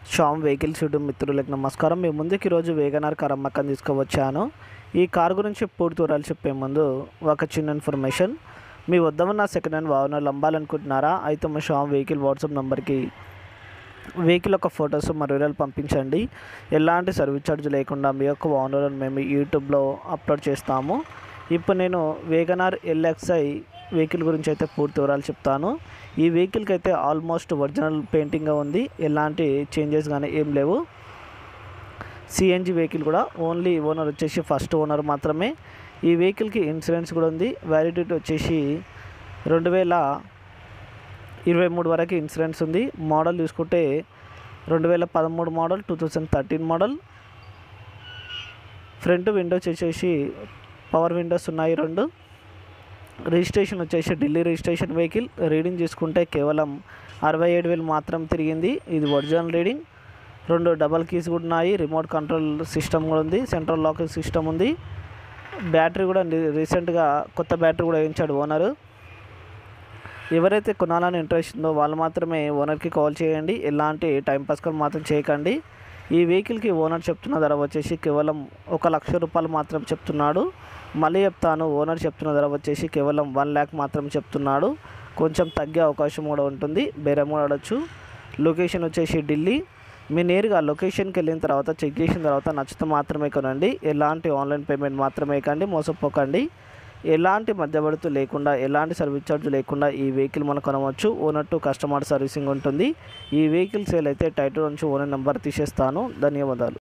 Sam vehicles YouTube మిత్రులకు నమస్కారం మీ ముందుకు ఈరోజు వేగనార్ కార్ అమ్మకం తీసుకువచ్చాను ఈ కార్ గురించి పూర్తి వివరాలు చెప్పే ముందు ఒక చిన్న ఇన్ఫర్మేషన్ మీ వద్ద ఉన్న సెకండ్ హ్యాండ్ వాహనాలు అమ్మాలనుకుంటున్నారా అయితే మా షామ్ వెహికల్ వాట్సాప్ నెంబర్కి వెహికల్ యొక్క ఫొటోస్ మరియు వివరాలు పంపించండి ఎలాంటి సర్వీస్ ఛార్జ్ లేకుండా మీ యొక్క వాహనాలను మేము యూట్యూబ్లో అప్లోడ్ చేస్తాము ఇప్పుడు నేను వేగనార్ ఎల్ఎక్స్ఐ వెహికల్ గురించి అయితే పూర్తి వివరాలు చెప్తాను ఈ వెహికల్కి అయితే ఆల్మోస్ట్ ఒరిజినల్ పెయింటింగ్గా ఉంది ఎలాంటి చేంజెస్ కానీ ఏం లేవు సిఎన్జి వెహికల్ కూడా ఓన్లీ ఓనర్ వచ్చేసి ఫస్ట్ ఓనర్ మాత్రమే ఈ వెహికల్కి ఇన్సూరెన్స్ కూడా ఉంది వ్యాలిడిటీ వచ్చేసి రెండు వేల ఇరవై మూడు వరకు ఇన్సూరెన్స్ ఉంది మోడల్ చూసుకుంటే రెండు వేల పదమూడు model two thousand thirteen model front windows వచ్చేసి పవర్ విండోస్ ఉన్నాయి రెండు రిజిస్ట్రేషన్ వచ్చేసి ఢిల్లీ రిజిస్ట్రేషన్ వెహికల్ రీడింగ్ చూసుకుంటే కేవలం అరవై ఏడు వేలు మాత్రం తిరిగింది ఇది ఒరిజినల్ రీడింగ్ రెండు డబల్ కీస్ కూడా ఉన్నాయి రిమోట్ కంట్రోల్ సిస్టమ్ కూడా ఉంది సెంట్రల్ లాకింగ్ సిస్టమ్ ఉంది బ్యాటరీ కూడా రీసెంట్గా కొత్త బ్యాటరీ కూడా వేయించాడు ఓనరు ఎవరైతే కొనాలని ఇంట్రెస్ట్ ఉందో వాళ్ళు మాత్రమే ఓనర్కి కాల్ చేయండి ఎలాంటి టైం పాస్ కాల్ మాత్రం చేయకండి ఈ వెహికల్కి ఓనర్ చెప్తున్న ధర వచ్చేసి కేవలం ఒక లక్ష రూపాయలు మాత్రం చెప్తున్నాడు మళ్ళీ చెప్తాను ఓనర్ చెప్తున్న ధర వచ్చేసి కేవలం వన్ ల్యాక్ మాత్రం చెప్తున్నాడు కొంచెం తగ్గే అవకాశం కూడా ఉంటుంది బేరం కూడా ఆడొచ్చు లొకేషన్ వచ్చేసి ఢిల్లీ మీ నేరుగా లొకేషన్కి వెళ్ళిన తర్వాత చెక్ చేసిన తర్వాత నచ్చితే మాత్రమే కొనండి ఎలాంటి ఆన్లైన్ పేమెంట్ మాత్రమే కండి మోసపోకండి ఎలాంటి మధ్యవర్తి లేకుండా ఎలాంటి సర్వీస్ ఛార్జ్ లేకుండా ఈ వెహికల్ మనం కొనవచ్చు ఓనర్ టు కస్టమర్ సర్వీసింగ్ ఉంటుంది ఈ వెహికల్ సేల్ అయితే టైటిల్ నుంచి ఓనర్ నెంబర్ తీసేస్తాను ధన్యవాదాలు